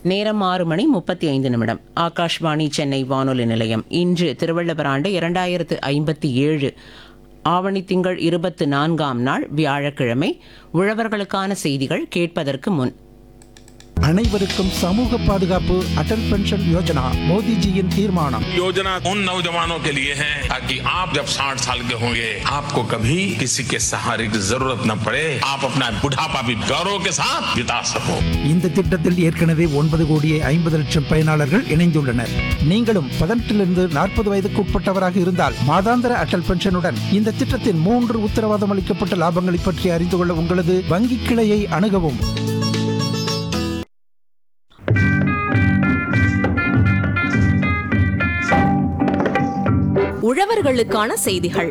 நேரம் ஆறு மணி முப்பத்தி ஐந்து நிமிடம் ஆகாஷ்வாணி சென்னை வானொலி நிலையம் இன்று திருவள்ளுவர் ஆண்டு இரண்டாயிரத்து ஐம்பத்தி ஏழு ஆவணி திங்கள் இருபத்து நான்காம் நாள் வியாழக்கிழமை உழவர்களுக்கான செய்திகள் கேட்பதற்கு முன் அனைவருக்கும் சமூக பாதுகாப்பு அடல் பென்ஷன் யோஜனா மோடிஜியின் தீர்மானம் योजना उन नौजवानों के लिए है ताकि आप जब 60 साल के होंगे आपको कभी किसी के सहारे की जरूरत न पड़े आप अपना बुढ़ापा भी गौरव के साथ बिता सको இந்த திட்டத்தில் ஏற்கனவே ஒன்பது கோடியே ஐம்பது லட்சம் பயனாளர்கள் இணைந்துள்ளனர் நீங்களும் பதினெட்டிலிருந்து நாற்பது வயதுக்கு உட்பட்டவராக இருந்தால் மாதாந்திர அடல் பென்ஷனுடன் இந்த திட்டத்தின் மூன்று உத்தரவாதம் அளிக்கப்பட்ட லாபங்களை பற்றி அறிந்து கொள்ள உங்களது வங்கி கிளையை அணுகவும் உழவர்களுக்கான செய்திகள்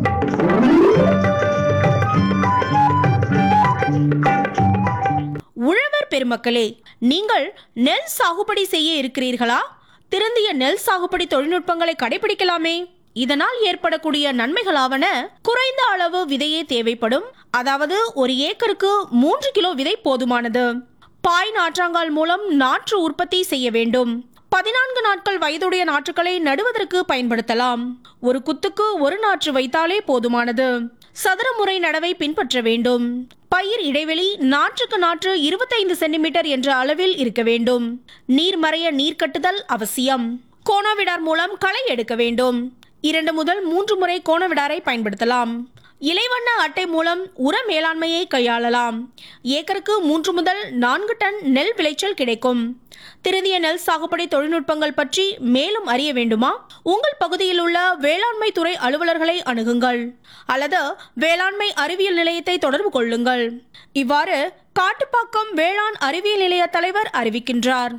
உழவர் பெருமக்களே நீங்கள் நெல் சாகுபடி செய்ய இருக்கிறீர்களா திருந்திய நெல் சாகுபடி தொழில்நுட்பங்களை கடைபிடிக்கலாமே இதனால் ஏற்படக்கூடிய நன்மைகளாவன குறைந்த அளவு விதையே தேவைப்படும் அதாவது ஒரு ஏக்கருக்கு மூன்று கிலோ விதை போதுமானது பாய் நாற்றாங்கால் மூலம் நாற்று உற்பத்தி செய்ய வேண்டும் பதினான்கு நாட்கள் வயதுடைய நாற்றுகளை நடுவதற்கு பயன்படுத்தலாம் ஒரு குத்துக்கு ஒரு நாற்று வைத்தாலே போதுமானது சதுர முறை நடவை பின்பற்ற வேண்டும் பயிர் இடைவெளி நாற்றுக்கு நாற்று இருபத்தைந்து சென்டிமீட்டர் என்ற அளவில் இருக்க வேண்டும் நீர் மறைய நீர் கட்டுதல் அவசியம் கோணவிடார் மூலம் களை எடுக்க வேண்டும் இரண்டு முதல் மூன்று முறை கோணவிடாரை பயன்படுத்தலாம் இலைவண்ண அட்டை மூலம் உர மேலாண்மையை கையாளலாம் ஏக்கருக்கு மூன்று முதல் நான்கு டன் நெல் விளைச்சல் கிடைக்கும் திருதிய நெல் சாகுபடி தொழில்நுட்பங்கள் பற்றி மேலும் அறிய வேண்டுமா உங்கள் பகுதியில் உள்ள வேளாண்மை துறை அலுவலர்களை அணுகுங்கள் அல்லது வேளாண்மை அறிவியல் நிலையத்தை தொடர்பு கொள்ளுங்கள் இவ்வாறு காட்டுப்பாக்கம் வேளாண் அறிவியல் நிலைய தலைவர் அறிவிக்கின்றார்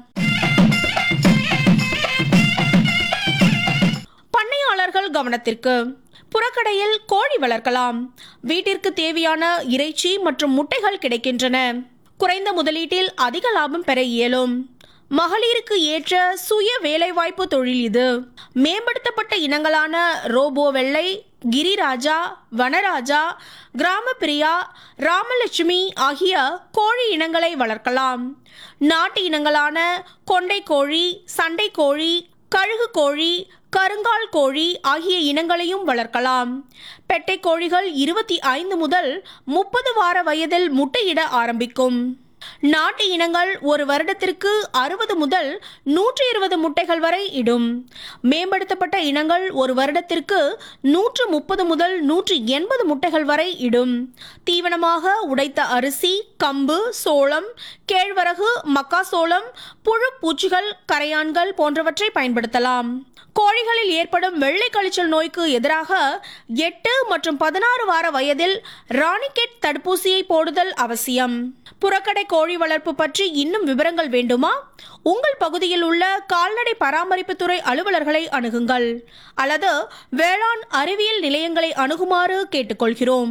பண்ணையாளர்கள் கவனத்திற்கு புறக்கடையில் கோழி வளர்க்கலாம் வீட்டிற்கு தேவையான இறைச்சி மற்றும் முட்டைகள் கிடைக்கின்றன குறைந்த முதலீட்டில் அதிக லாபம் பெற இயலும் மகளிருக்கு ஏற்ற சுய வேலைவாய்ப்பு தொழில் இது மேம்படுத்தப்பட்ட இனங்களான ரோபோ வெள்ளை கிரிராஜா வனராஜா கிராமப்பிரியா ராமலட்சுமி ஆகிய கோழி இனங்களை வளர்க்கலாம் நாட்டு இனங்களான கொண்டை கோழி சண்டை கோழி கழுகு கோழி கருங்கால் கோழி ஆகிய இனங்களையும் வளர்க்கலாம் பெட்டை கோழிகள் இருபத்தி ஐந்து முதல் முப்பது வார வயதில் முட்டையிட ஆரம்பிக்கும் நாட்டு இனங்கள் ஒரு வருடத்திற்கு அறுபது முதல் நூற்றி இருபது முட்டைகள் வரை இடும் மேம்படுத்தப்பட்ட இனங்கள் ஒரு வருடத்திற்கு நூற்று முப்பது முதல் நூற்று எண்பது முட்டைகள் வரை இடும் தீவனமாக உடைத்த அரிசி கம்பு சோளம் கேழ்வரகு மக்காசோளம் புழு பூச்சிகள் கரையான்கள் போன்றவற்றை பயன்படுத்தலாம் கோழிகளில் ஏற்படும் வெள்ளை கழிச்சல் நோய்க்கு எதிராக எட்டு மற்றும் பதினாறு வார வயதில் ராணிகெட் தடுப்பூசியை போடுதல் அவசியம் புறக்கடை கோழி வளர்ப்பு பற்றி இன்னும் விவரங்கள் வேண்டுமா உங்கள் பகுதியில் உள்ள கால்நடை பராமரிப்புத்துறை அலுவலர்களை அணுகுங்கள் அல்லது வேளாண் அறிவியல் நிலையங்களை அணுகுமாறு கேட்டுக்கொள்கிறோம்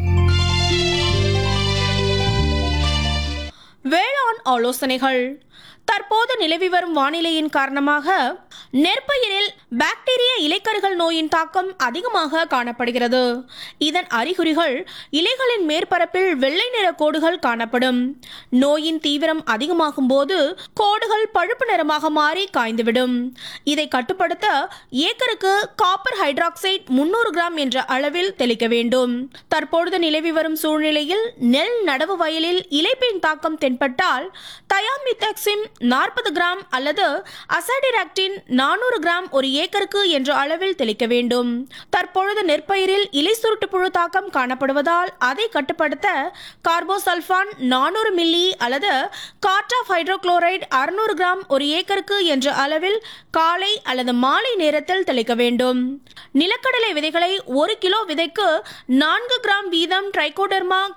வேளாண் ஆலோசனைகள் தற்போது நிலவி வரும் வானிலையின் காரணமாக நெற்பயிரில் பாக்டீரிய இலைக்கருகள் நோயின் தாக்கம் அதிகமாக காணப்படுகிறது இதன் அறிகுறிகள் இலைகளின் மேற்பரப்பில் வெள்ளை நிற கோடுகள் காணப்படும் நோயின் தீவிரம் அதிகமாகும் போது கோடுகள் பழுப்பு நிறமாக மாறி காய்ந்துவிடும் இதை கட்டுப்படுத்த ஏக்கருக்கு காப்பர் ஹைட்ராக்சைட் முன்னூறு கிராம் என்ற அளவில் தெளிக்க வேண்டும் தற்பொழுது நிலவி வரும் சூழ்நிலையில் நெல் நடவு வயலில் இலைப்பின் தாக்கம் தென்பட்டால் தயாமித்தக்சிம் நாற்பது கிராம் அல்லது அசடிராக்டின் நானூறு கிராம் ஒரு ஏக்கருக்கு என்ற அளவில் தெளிக்க வேண்டும் தற்பொழுது நெற்பயிரில் இலை சுருட்டு புழு தாக்கம் காணப்படுவதால் அதை கட்டுப்படுத்த கார்போசல்ஃபான் நானூறு மில்லி அல்லது கார்டாஃப் ஹைட்ரோகுளோரைடு அறுநூறு கிராம் ஒரு ஏக்கருக்கு என்ற அளவில் காலை அல்லது மாலை நேரத்தில் தெளிக்க வேண்டும் நிலக்கடலை விதைகளை ஒரு கிலோ விதைக்கு நான்கு கிராம் வீதம் ட்ரைகோடர்மா